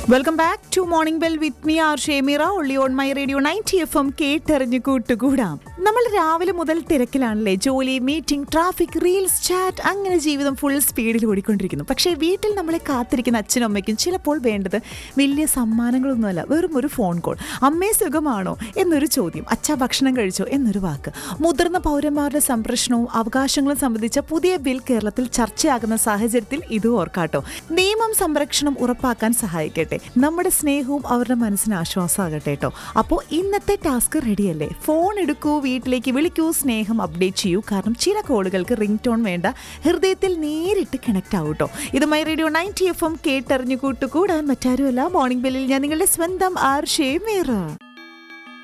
welcome back to morning bell with me R Shemira ഒള്ളി on my radio ninety F M കേട്ടെറിഞ്ഞ് കൂട്ടുകൂടാം നമ്മൾ രാവിലെ മുതൽ തിരക്കിലാണല്ലേ ജോലി മീറ്റിംഗ് ട്രാഫിക് റീൽസ് ചാറ്റ് അങ്ങനെ ജീവിതം ഫുൾ സ്പീഡിൽ ഓടിക്കൊണ്ടിരിക്കുന്നു പക്ഷേ വീട്ടിൽ നമ്മളെ കാത്തിരിക്കുന്ന അച്ഛനും അമ്മയ്ക്കും ചിലപ്പോൾ വേണ്ടത് വലിയ സമ്മാനങ്ങളൊന്നുമല്ല വെറും ഒരു ഫോൺ കോൾ അമ്മേ സുഖമാണോ എന്നൊരു ചോദ്യം അച്ഛ ഭക്ഷണം കഴിച്ചോ എന്നൊരു വാക്ക് മുതിർന്ന പൗരന്മാരുടെ സംരക്ഷണവും അവകാശങ്ങളും സംബന്ധിച്ച പുതിയ ബിൽ കേരളത്തിൽ ചർച്ചയാകുന്ന സാഹചര്യത്തിൽ ഇത് ഓർക്കാട്ടോ നിയമം സംരക്ഷണം ഉറപ്പാക്കാൻ സഹായിക്കട്ടെ നമ്മുടെ സ്നേഹവും അവരുടെ മനസ്സിന് ആശ്വാസമാകട്ടെ കേട്ടോ അപ്പോൾ ഇന്നത്തെ ടാസ്ക് റെഡിയല്ലേ ഫോൺ എടുക്കൂ വീട്ടിലേക്ക് വിളിക്കൂ സ്നേഹം അപ്ഡേറ്റ് ചെയ്യൂ കാരണം ചില കോളുകൾക്ക് റിംഗ് ടോൺ വേണ്ട ഹൃദയത്തിൽ നേരിട്ട് കണക്ട് ആവും കേട്ടോ ഇത് my radio ninety F M കേട്ടറിഞ്ഞു കൂട്ടുകൂടാൻ മറ്റാരുമല്ല മോർണിംഗ് ബെല്ലിൽ ഞാൻ നിങ്ങളുടെ സ്വന്തം ആർ ഷേ മേറ